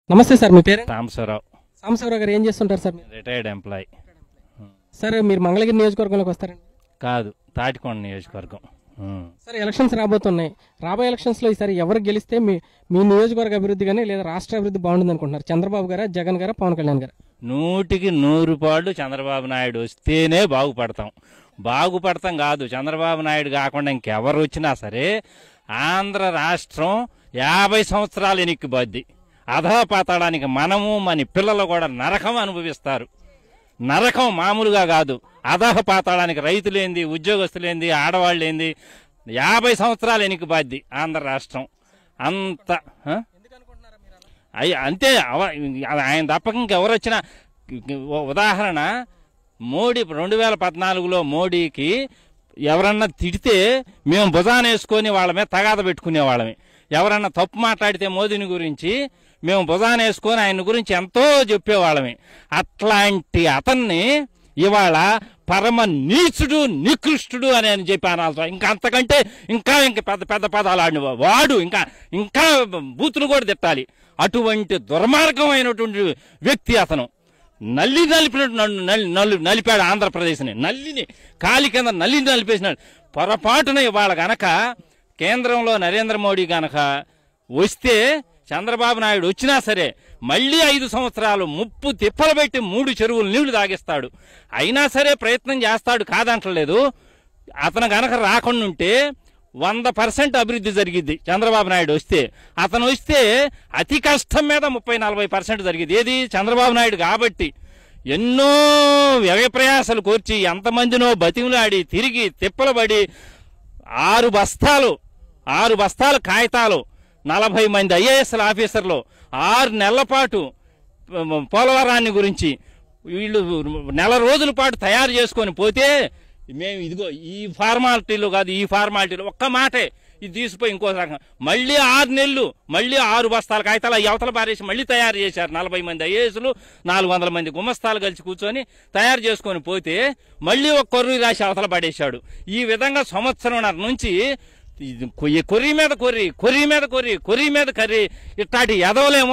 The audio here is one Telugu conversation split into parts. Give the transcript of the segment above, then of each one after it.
నమస్తే సార్ మీ పేరు రామస్వరావు సాంబశివరావు గారు ఏం చేస్తుంటారు సార్ మీరు? రిటైర్డ్ ఎంప్లాయ్ సార్ మీరు మంగళగిరి నియోజకవర్గంలోకి వస్తారండి కాదు తాటికొండ నియోజకవర్గం ఉం. సార్ ఎలక్షన్స్ రాబోతున్నాయి రాబోయే ఎలక్షన్స్ లో ఈసారి ఎవరు గెలిస్తే మీ మీ నియోజకవర్గ అభివృద్ధి కానీ లేదా రాష్ట్ర అభివృద్ధి బాగుంటుంది అనుకుంటున్నారు చంద్రబాబు గారా జగన్ గారా పవన్ కళ్యాణ్ గారు నూటికి నూరు పాళ్ళు చంద్రబాబు నాయుడు వస్తేనే బాగుపడతాం బాగుపడతాం కాదు చంద్రబాబు నాయుడు కాకుండా ఇంకెవరు వచ్చినా సరే ఆంధ్ర రాష్ట్రం యాభై సంవత్సరాలు ఎనిక్కిపోద్ది అధపాతాడానికి మనము మన పిల్లలు కూడా నరకం అనుభవిస్తారు నరకం మామూలుగా కాదు అధహ పాతాళానికి రైతులేంది ఉద్యోగస్తులేంది ఆడవాళ్ళేంది యాభై సంవత్సరాలు ఎనికిబాద్ది ఆంధ్ర రాష్ట్రం అంత ఆ? అయ్యి అంతే అవ- ఆయన తప్పక ఇంకెవరు వచ్చినా ఓ ఉదాహరణ మోడీ రెండు వేల పద్నాలుగులో మోడీకి ఎవరన్నా తిడితే మేము భుజాన వేసుకొని వాళ్ళ మీద తగాద పెట్టుకునే వాళ్ళమే ఎవరన్నా తప్పు మాట్లాడితే మోదీని గురించి మేము భుజాన వేసుకొని ఆయన గురించి ఎంతో చెప్పేవాళ్ళమే అట్లాంటి అతన్ని ఇవాళ పరమ నీచుడు నికృష్టుడు అని అని చెప్పి అనాల్సి ఇంకా అంతకంటే ఇంకా ఇంకా పెద్ద పెద్ద పదాలు ఆడిన వాడు ఇంకా ఇంకా బూతులు కూడా తిట్టాలి అటువంటి దుర్మార్గమైనటువంటి వ్యక్తి అతను నల్లి నలిపినట్టు నన్ను నలి- నలి- నలిపాడు ఆంధ్రప్రదేశ్ని నల్లిని కాలి కింద నల్లిని నలిపేసినాడు పొరపాటున ఇవాళ గనక కేంద్రంలో నరేంద్ర మోడీ గనక వస్తే చంద్రబాబు నాయుడు వచ్చినా సరే మళ్ళీ ఐదు సంవత్సరాలు ముప్పు తిప్పలు పెట్టి మూడు చెరువులు నీళ్లు తాగిస్తాడు అయినా సరే ప్రయత్నం చేస్తాడు కాదంటలేదు అతను గనక రాకుండా ఉంటే వంద పర్సెంట్ అభివృద్ధి జరిగిద్ది చంద్రబాబు నాయుడు వస్తే అతను వస్తే అతి కష్టం మీద ముప్పై నలభై పర్సెంట్ జరిగింది ఏది చంద్రబాబు నాయుడు కాబట్టి ఎన్నో వ్యయ ప్రయాసాలు కోర్చి ఎంతమందినో బతిమలాడి తిరిగి తిప్పలబడి ఆరు బస్తాలు ఆరు బస్తాల కాగితాలు నలభై మంది ఐఏఎస్ ఆఫీసర్లు ఆరు నెలల పాటు ప- పోలవరాన్ని గురించి వీళ్ళు నెల రోజుల పాటు తయారు చేసుకొని పోతే మేము ఇదిగో ఈ ఫార్మాలిటీలు కాదు ఈ ఫార్మాలిటీలు ఒక్క మాటే ఇది తీసిపోయి ఇంకో రకం మళ్ళీ ఆరు నెలలు మళ్ళీ ఆరు బస్తాల కాగితాలు అవి అవతల పారేసి మళ్ళీ తయారు చేశారు నలభై మంది ఐఏఎస్లు నాలుగు వందల మంది గుమస్తాలు కలిసి కూర్చొని తయారు చేసుకొని పోతే మళ్ళీ ఒక కొర్రీ రాసి అవతల పడేశాడు ఈ విధంగా సంవత్సరంన్నర నుంచి ఇది కొయ్యి- కొర్రీ మీద కొర్రీ కొర్రీ మీద కొర్రీ కొర్రీ మీద కర్రీ ఇట్లాంటి ఎదవలేమో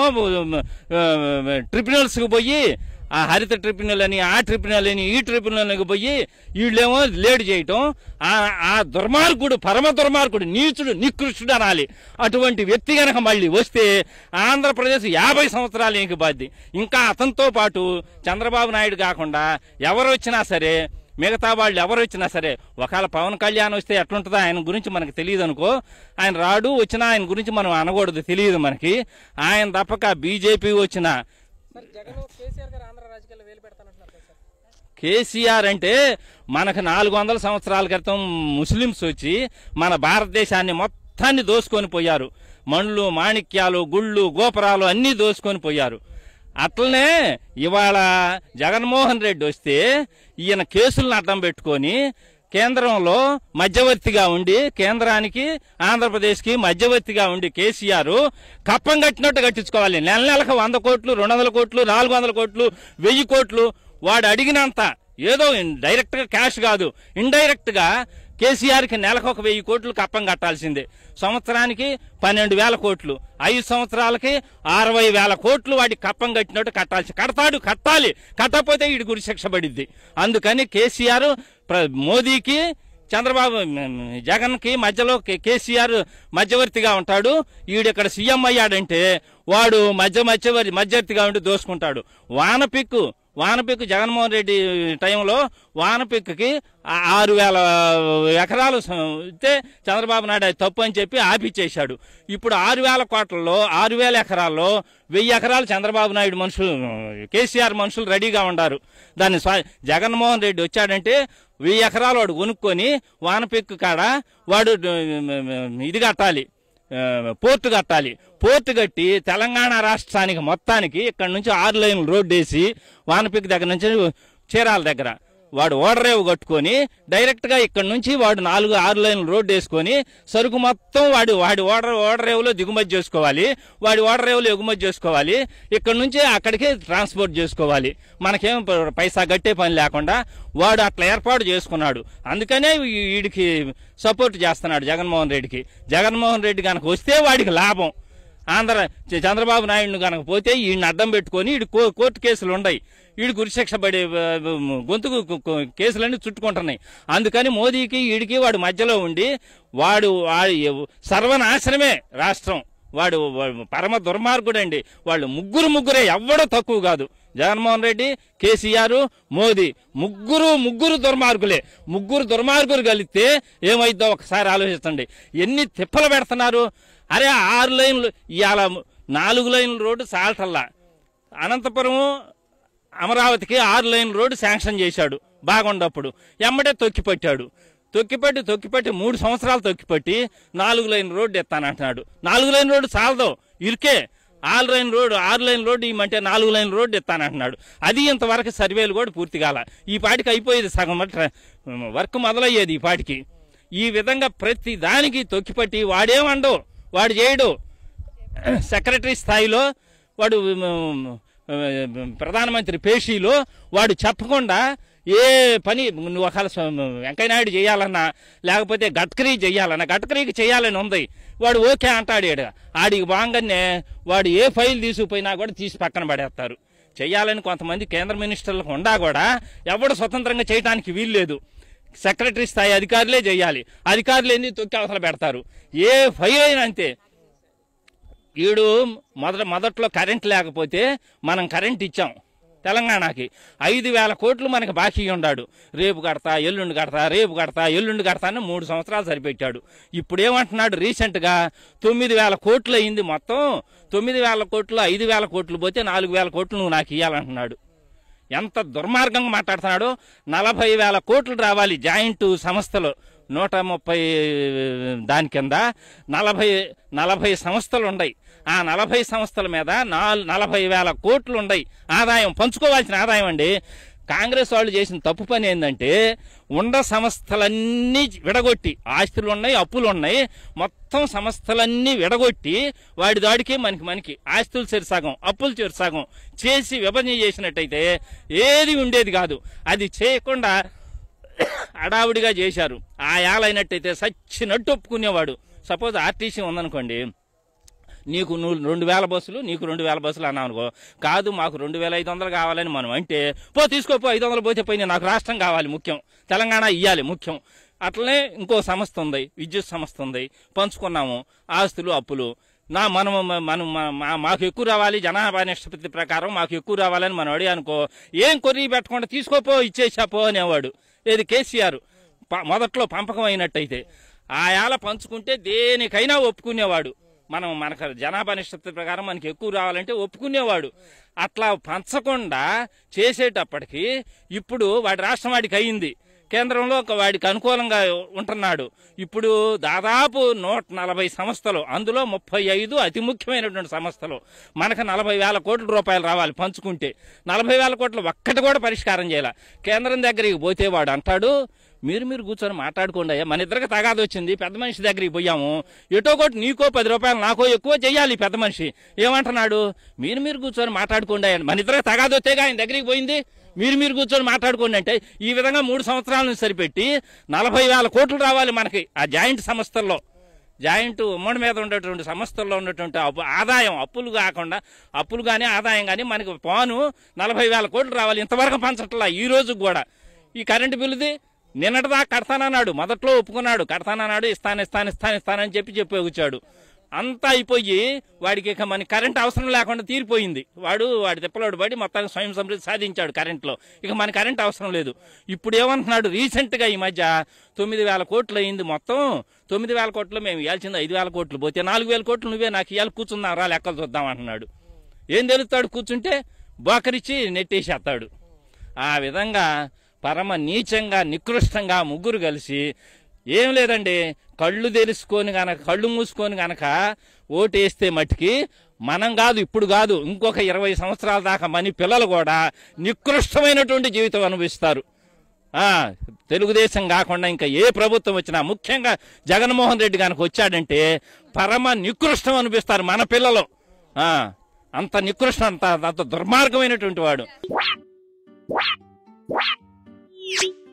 ట్రిబ్యునల్స్కి పోయి ఆ హరిత ట్రిబ్యునల్ అని ఆ ట్రిబ్యునల్ అని ఈ ట్రిబ్యునల్కి పోయి వీళ్ళేమో లేట్ చేయటం ఆ ఆ దుర్మార్గుడు పరమ దుర్మార్గుడు నీచుడు నికృష్టుడు అనాలి అటువంటి వ్యక్తి గనక మళ్ళీ వస్తే ఆంధ్రప్రదేశ్ యాభై సంవత్సరాలు ఇంక బాధ్య ఇంకా అతనితో పాటు చంద్రబాబు నాయుడు కాకుండా ఎవరు వచ్చినా సరే మిగతా వాళ్ళు ఎవరు వచ్చినా సరే ఒకవేళ పవన్ కళ్యాణ్ వస్తే ఎట్లుంటుందో ఆయన గురించి మనకు తెలియదు అనుకో ఆయన రాడు వచ్చినా ఆయన గురించి మనం అనకూడదు తెలియదు మనకి ఆయన తప్పక బీజేపీ వచ్చిన సార్ జగన్ కేసీఆర్ గారు ఆంధ్ర రాజకీయాల్లో వేలు పెడతానంటున్నారు కదా సార్ కేసీఆర్ అంటే మనకు నాలుగు వందల సంవత్సరాల క్రితం ముస్లిమ్స్ వచ్చి మన భారతదేశాన్ని మొత్తాన్ని దోసుకొని పోయారు మణులు మాణిక్యాలు గుళ్ళు గోపురాలు అన్నీ దోసుకొని పోయారు అట్లనే ఇవాళ జగన్మోహన్ రెడ్డి వస్తే ఈయన కేసులను అడ్డం పెట్టుకొని కేంద్రంలో మధ్యవర్తిగా ఉండి కేంద్రానికి ఆంధ్రప్రదేశ్కి మధ్యవర్తిగా ఉండి కేసీఆర్ కప్పం కట్టినట్టు కట్టించుకోవాలి నెల నెలకు వంద కోట్లు రెండు వందల కోట్లు నాలుగు వందల కోట్లు వెయ్యి కోట్లు వాడు అడిగినంత ఏదో డైరెక్ట్ గా క్యాష్ కాదు ఇండైరెక్ట్ గా కేసీఆర్ కి నెలకు ఒక వెయ్యి కోట్లు కప్పం కట్టాల్సిందే సంవత్సరానికి పన్నెండు వేల కోట్లు ఐదు సంవత్సరాలకి అరవై వేల కోట్లు వాడి కప్పం కట్టినట్టు కట్టాల్సి కడతాడు కట్టాలి కట్టకపోతే వీడి గురి శిక్ష పడిద్ది అందుకని కేసీఆర్ ప్ర- మోదీకి చంద్రబాబు జగన్ కి మధ్యలో కే- కేసీఆర్ మధ్యవర్తిగా ఉంటాడు ఈడు ఇక్కడ సీఎం అయ్యాడంటే వాడు మధ్య మధ్యవర్తి మధ్యవర్తిగా ఉండి దోసుకుంటాడు వానపిక్కు వానపిక్కు జగన్మోహన్ రెడ్డి టైంలో వానపిక్కుకి ఆ- ఆరు వేల ఎకరాలు స- ఇస్తే చంద్రబాబు నాయుడు అది తప్పు అని చెప్పి ఆపిచ్చేశాడు ఇప్పుడు ఆరు వేల కోట్లలో ఆరు వేల ఎకరాల్లో వెయ్యి ఎకరాలు చంద్రబాబు నాయుడు మనుషులు కేసీఆర్ మనుషులు రెడీగా ఉండారు దాన్ని స్వా జగన్మోహన్ రెడ్డి వచ్చాడంటే వెయ్యి ఎకరాలు వాడు కొనుక్కొని వానపెక్కు కాడ వాడు ఇది కట్టాలి ఆ, పోర్టు కట్టాలి పోర్టు కట్టి తెలంగాణ రాష్ట్రానికి మొత్తానికి ఇక్కడ నుంచి ఆరు లైన్లు రోడ్డు వేసి వానపిక్ దగ్గర నుంచి చీరాల దగ్గర వాడు ఓడరేవు కట్టుకొని డైరెక్ట్ గా ఇక్కడ నుంచి వాడు నాలుగు ఆరు లైన్లు రోడ్డు వేసుకొని సరుకు మొత్తం వాడు వాడి ఓడర్ ఓడరేవులో దిగుమతి చేసుకోవాలి వాడి ఓడరేవులో ఎగుమతి చేసుకోవాలి ఇక్కడ నుంచి అక్కడికి ట్రాన్స్పోర్ట్ చేసుకోవాలి మనకేం ప- పైసా గట్టే పని లేకుండా వాడు అట్లా ఏర్పాటు చేసుకున్నాడు అందుకనే వీ- వీడికి సపోర్ట్ చేస్తున్నాడు జగన్మోహన్ రెడ్డికి జగన్మోహన్ రెడ్డి కనుక వస్తే వాడికి లాభం ఆంధ్ర చ- చంద్రబాబు నాయుడు కనుక పోతే ఈయన అడ్డం పెట్టుకొని ఈడు కో- కోర్టు కేసులు ఉన్నాయి ఈడు గురిశిక్ష పడే ఆ, గొంతుకు కు- కు- కేసులన్నీ చుట్టుకుంటున్నాయి అందుకని మోదీకి ఈడికి వాడు మధ్యలో ఉండి వాడు వాడు సర్వనాశనమే రాష్ట్రం వాడు వాడు పరమ దుర్మార్గుడండి వాళ్ళు ముగ్గురు ముగ్గురే ఎవ్వడో తక్కువ కాదు జగన్మోహన్ రెడ్డి కేసీఆర్ మోదీ ముగ్గురు ముగ్గురు దుర్మార్గులే ముగ్గురు దుర్మార్గులు కలిస్తే ఏమైద్దో ఒకసారి ఆలోచించండి ఎన్ని తిప్పలు పెడుతున్నారు అరే ఆరు లైన్లు ఇవాళ నాలుగు లైన్ల రోడ్డు సాల్టల్లా అనంతపురం అమరావతికి ఆరు లైన్ రోడ్డు శాంక్షన్ చేశాడు బాగుండప్పుడు ఎమ్మటే తొక్కిపట్టాడు తొక్కిపట్టి తొక్కిపట్టి మూడు సంవత్సరాలు తొక్కిపట్టి నాలుగు లైన్ రోడ్డు ఎత్తానంటున్నాడు నాలుగు లైన్ రోడ్డు చాలదు ఇరికే ఆరు లైన్ రోడ్డు ఆరు లైన్ రోడ్డు ఇమ్మంటే నాలుగు లైన్ రోడ్డు ఎత్తానంటున్నాడు అది ఇంతవరకు సర్వేలు కూడా పూర్తి కాల ఈ పాటికి అయిపోయేది సగం వర్క్- వర్క్ మొదలయ్యేది ఈ పాటికి ఈ విధంగా ప్రతి దానికి తొక్కిపట్టి వాడేమండవు వాడు చేయడు సెక్రటరీ స్థాయిలో వాడు ఉమ్, ఉమ్, ప్రధానమంత్రి పేషీలో వాడు చెప్పకుండా ఏ పని నువ్వు ఒకవేళ స్వ- వెంకయ్యనాయుడు చేయాలన్నా లేకపోతే గడ్కరీ చేయాలన్నా గడ్కరీకి చేయాలని ఉంది వాడు ఓకే అంటాడు ఈడ. ఆడికి బాగానే వాడు ఏ ఫైల్ తీసుకుపోయినా కూడా తీసి పక్కన పడేస్తారు చేయాలని కొంతమంది కేంద్ర మినిస్టర్లకు ఉండా కూడా ఎవడు స్వతంత్రంగా చేయడానికి వీల్లేదు సెక్రటరీ స్థాయి అధికారులే చేయాలి అధికారులు ఎన్ని తొక్కి అవసరం పెడతారు ఏ ఫైల్ అయినా అంతే ఈడు మొదట మొదట్లో కరెంట్ లేకపోతే మనం కరెంట్ ఇచ్చాం తెలంగాణకి ఐదు వేల కోట్లు మనకి బాకీ ఉన్నాడు రేపు కడతా ఎల్లుండి కడతా రేపు కడతా ఎల్లుండి కడతా అని మూడు సంవత్సరాలు సరిపెట్టాడు ఇప్పుడు ఏమంటున్నాడు రీసెంట్గా తొమ్మిది వేల కోట్లు అయింది మొత్తం తొమ్మిది వేల కోట్లు ఐదు వేల కోట్లు పోతే నాలుగు వేల కోట్లు నువ్వు నాకు ఇవ్వాలంటున్నాడు ఎంత దుర్మార్గంగా మాట్లాడుతున్నాడో నలభై వేల కోట్లు రావాలి జాయింట్ సంస్థలు నూట ముప్పై దాని కింద నలభై నలభై సంస్థలు ఉన్నాయి ఆ నలభై సంస్థల మీద నాల్ నలభై వేల కోట్లు ఉన్నాయి ఆదాయం పంచుకోవాల్సిన ఆదాయం అండి కాంగ్రెస్ వాళ్ళు చేసిన తప్పు పని ఏంటంటే ఉండ సంస్థలన్నీ విడగొట్టి ఆస్తులు ఉన్నాయి అప్పులు ఉన్నాయి మొత్తం సంస్థలన్నీ విడగొట్టి వాడి దాడికి మనకి మనకి ఆస్తులు చెరుసగం అప్పులు చెరుసగం చేసి విభజన చేసినట్టయితే ఏది ఉండేది కాదు అది చేయకుండా అడావుడిగా చేశారు ఆ ఏలైనట్టయితే సచ్చినట్టు ఒప్పుకునేవాడు సపోజ్ ఆర్టీసీ ఉందనుకోండి నీకు నువ్వు రెండు వేల బస్సులు నీకు రెండు వేల బస్సులు అన్నావు అనుకో కాదు మాకు రెండు వేల ఐదు వందలు కావాలని మనం అంటే పో తీసుకోపో ఐదు వందలు పోతే పోయినా నాకు రాష్ట్రం కావాలి ముఖ్యం తెలంగాణ ఇవ్వాలి ముఖ్యం అట్లనే ఇంకో సంస్థ ఉంది విద్యుత్ సంస్థ ఉంది పంచుకున్నాము ఆస్తులు అప్పులు నా మనం మనం మా- మా- మాకు ఎక్కువ రావాలి జనాభా నిష్పత్తి ప్రకారం మాకు ఎక్కువ రావాలని మనం అడిగి అనుకో ఏం కొర్రీ పెట్టకుండా తీసుకోపో ఇచ్చేసాపో అనేవాడు ఏది కేసీఆర్ ప- మొదట్లో పంపకం అయినట్టయితే ఆ ఏళ పంచుకుంటే దేనికైనా ఒప్పుకునేవాడు మనం మనకు జనాభా నిష్పత్తి ప్రకారం మనకి ఎక్కువ రావాలంటే ఒప్పుకునేవాడు అట్లా పంచకుండా చేసేటప్పటికి ఇప్పుడు వాడి రాష్ట్రం వాడికి అయింది కేంద్రంలో ఒక వాడికి అనుకూలంగా ఉంటున్నాడు ఇప్పుడు దాదాపు నూట నలభై సంస్థలు అందులో ముప్పై ఐదు అతి ముఖ్యమైనటువంటి సంస్థలు మనకు నలభై వేల కోట్ల రూపాయలు రావాలి పంచుకుంటే నలభై వేల కోట్లు ఒక్కటి కూడా పరిష్కారం చేయాల కేంద్రం దగ్గరికి పోతే వాడు అంటాడు మీరు మీరు కూర్చొని మాట్లాడుకోండి అయ్యా మన ఇద్దరికి తగాదు వచ్చింది పెద్ద మనిషి దగ్గరికి పోయాము ఎటో కొట్టి నీకో పది రూపాయలు నాకో ఎక్కువ చెయ్యాలి ఈ పెద్ద మనిషి ఏమంటున్నాడు మీరు మీరు కూర్చొని మాట్లాడుకోండి అయ్యా మన ఇద్దరికి తగాదు వస్తేగా ఆయన దగ్గరికి పోయింది మీరు మీరు కూర్చొని మాట్లాడుకోండి అంటే ఈ విధంగా మూడు సంవత్సరాల నుంచి సరిపెట్టి నలభై వేల కోట్లు రావాలి మనకి ఆ జాయింట్ సంస్థల్లో జాయింట్ ఉమ్మడి మీద ఉన్నటువంటి సంస్థల్లో ఉన్నటువంటి అప్పు ఆదాయం అప్పులు కాకుండా అప్పులు కానీ ఆదాయం కానీ మనకి పోను నలభై వేల కోట్లు రావాలి ఇంతవరకు పంచట్లా ఈ రోజు కూడా ఈ కరెంటు బిల్లుది నిన్నటిదాకా కడతానన్నాడు మొదట్లో ఒప్పుకున్నాడు కడతానన్నాడు ఇస్తాను ఇస్తాను ఇస్తాను ఇస్తానని చెప్పి చెప్పి వచ్చాడు అంతా అయిపోయి వాడికి ఇక మన కరెంట్ అవసరం లేకుండా తీరిపోయింది వాడు వాడి తిప్పలోడు పడి మొత్తానికి స్వయం సమృద్ధి సాధించాడు కరెంట్లో ఇక మన కరెంట్ అవసరం లేదు ఇప్పుడు ఏమంటున్నాడు రీసెంట్గా ఈ మధ్య తొమ్మిది వేల కోట్లు అయింది మొత్తం తొమ్మిది వేల కోట్లు మేము ఇవ్వాల్సింది ఐదు వేల కోట్లు పోతే నాలుగు వేల కోట్లు నువ్వే నాకు ఇవాళ కూర్చుందాం రా లెక్కలు చూద్దాం అంటున్నాడు ఏం తెలుస్తాడు కూర్చుంటే బోకరిచ్చి నెట్టేసేస్తాడు ఆ విధంగా పరమ నీచంగా నికృష్టంగా ముగ్గురు కలిసి ఏం లేదండి కళ్ళు తెరుచుకొని గనక కళ్ళు మూసుకొని గనక ఓటేస్తే మట్టుకి మనం కాదు ఇప్పుడు కాదు ఇంకొక ఇరవై సంవత్సరాల దాకా మన పిల్లలు కూడా నికృష్టమైనటువంటి జీవితం అనుభవిస్తారు ఆ, తెలుగుదేశం కాకుండా ఇంకా ఏ ప్రభుత్వం వచ్చినా ముఖ్యంగా జగన్మోహన్ రెడ్డి కనుక వచ్చాడంటే పరమ నికృష్టం అనిపిస్తారు మన పిల్లలు ఆ, అంత నికృష్టం అంత అంత దుర్మార్గమైనటువంటి వాడు